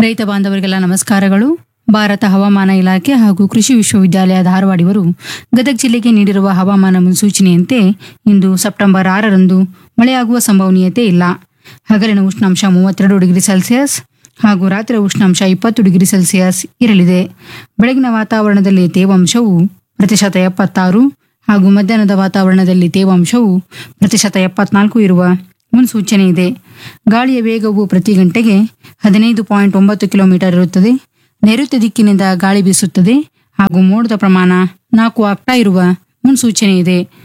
ರೈತ ಬಾಂಧವರಿಗೆಲ್ಲ ನಮಸ್ಕಾರಗಳು ಭಾರತ ಹವಾಮಾನ ಇಲಾಖೆ ಹಾಗೂ ಕೃಷಿ ವಿಶ್ವವಿದ್ಯಾಲಯ ಧಾರವಾಡಿವರು ಗದಗ ಜಿಲ್ಲೆಗೆ ನೀಡಿರುವ ಹವಾಮಾನ ಮುನ್ಸೂಚನೆಯಂತೆ ಇಂದು ಸೆಪ್ಟೆಂಬರ್ ಆರರಂದು ಮಳೆಯಾಗುವ ಸಂಭವನೀಯತೆ ಇಲ್ಲ ಹಗಲಿನ ಉಷ್ಣಾಂಶ ಮೂವತ್ತೆರಡು ಡಿಗ್ರಿ ಸೆಲ್ಸಿಯಸ್ ಹಾಗೂ ರಾತ್ರಿ ಉಷ್ಣಾಂಶ ಇಪ್ಪತ್ತು ಡಿಗ್ರಿ ಸೆಲ್ಸಿಯಸ್ ಇರಲಿದೆ ಬೆಳಗಿನ ವಾತಾವರಣದಲ್ಲಿ ತೇವಾಂಶವು ಪ್ರತಿಶತ ಎಪ್ಪತ್ತಾರು ಹಾಗೂ ಮಧ್ಯಾಹ್ನದ ವಾತಾವರಣದಲ್ಲಿ ತೇವಾಂಶವು ಪ್ರತಿಶತ ಎಪ್ಪತ್ನಾಲ್ಕು ಇರುವ ಮುನ್ಸೂಚನೆ ಇದೆ ಗಾಳಿಯ ವೇಗವು ಪ್ರತಿ ಗಂಟೆಗೆ ಹದಿನೈದು ಪಾಯಿಂಟ್ ಒಂಬತ್ತು ಕಿಲೋಮೀಟರ್ ಇರುತ್ತದೆ ನೈಋತ್ಯ ದಿಕ್ಕಿನಿಂದ ಗಾಳಿ ಬೀಸುತ್ತದೆ ಹಾಗೂ ಮೋಡದ ಪ್ರಮಾಣ ನಾಲ್ಕು ಆಗ್ತಾ ಇರುವ ಮುನ್ಸೂಚನೆ ಇದೆ